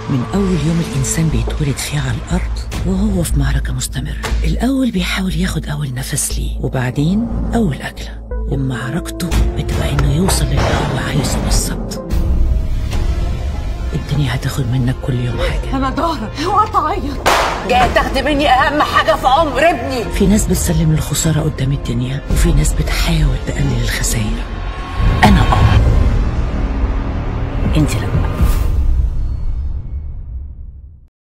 من أول يوم الإنسان بيتولد فيه على الأرض وهو في معركة مستمرة الأول بيحاول ياخد أول نفس ليه وبعدين أول أكلة ومعركته بتبقى إنه يوصل للي هو عايزه بالظبط الدنيا هتاخد منك كل يوم حاجة انا ضهرك اوعى تعيط جاي تاخدي مني اهم حاجه في عمر ابني في ناس بتسلم الخسارة قدام الدنيا وفي ناس بتحاول تقلل الخسائر أنا أه أنت لأ